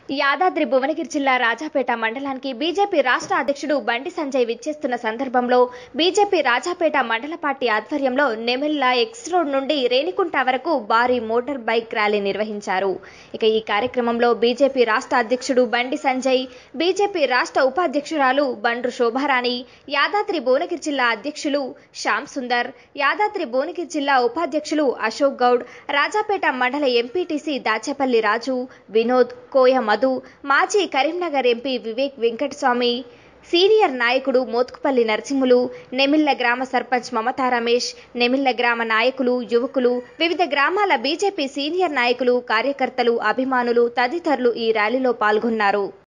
యాదాద్రి భువనగిరి జిల్లా రాజాపేట మండలానికి బీజేపీ రాష్ట్ర అధ్యక్షుడు బండి సంజయ్ విచ్చేస్తున్న సందర్భంలో బీజేపీ రాజాపేట మండల పార్టీ ఆధ్వర్యంలో నెమెల్ల ఎక్స్ రోడ్ నుండి రేణికుంట వరకు భారీ మోటార్ బైక్ ర్యాలీ నిర్వహించారు ఇక ఈ కార్యక్రమంలో బీజేపీ రాష్ట్ర అధ్యక్షుడు బండి సంజయ్ బీజేపీ రాష్ట్ర ఉపాధ్యక్షురాలు బండ్రు శోభారాణి యాదాద్రి భువనగిరి జిల్లా అధ్యక్షులు శ్యామ్ సుందర్ యాదాద్రి భువనగిరి జిల్లా ఉపాధ్యక్షులు అశోక్ గౌడ్ రాజాపేట మండల ఎంపీటీసీ దాచేపల్లి రాజు వినోద్ కోయ మధు మాజీ కరీంనగర్ ఎంపీ వివేక్ వెంకటస్వామి సీనియర్ నాయకుడు మోత్కుపల్లి నరసింహులు నెమిళ్ల గ్రామ సర్పంచ్ మమతా రమేష్ నెమిళ్ల గ్రామ నాయకులు యువకులు వివిధ గ్రామాల బీజేపీ సీనియర్ నాయకులు కార్యకర్తలు అభిమానులు తదితరులు ఈ ర్యాలీలో పాల్గొన్నారు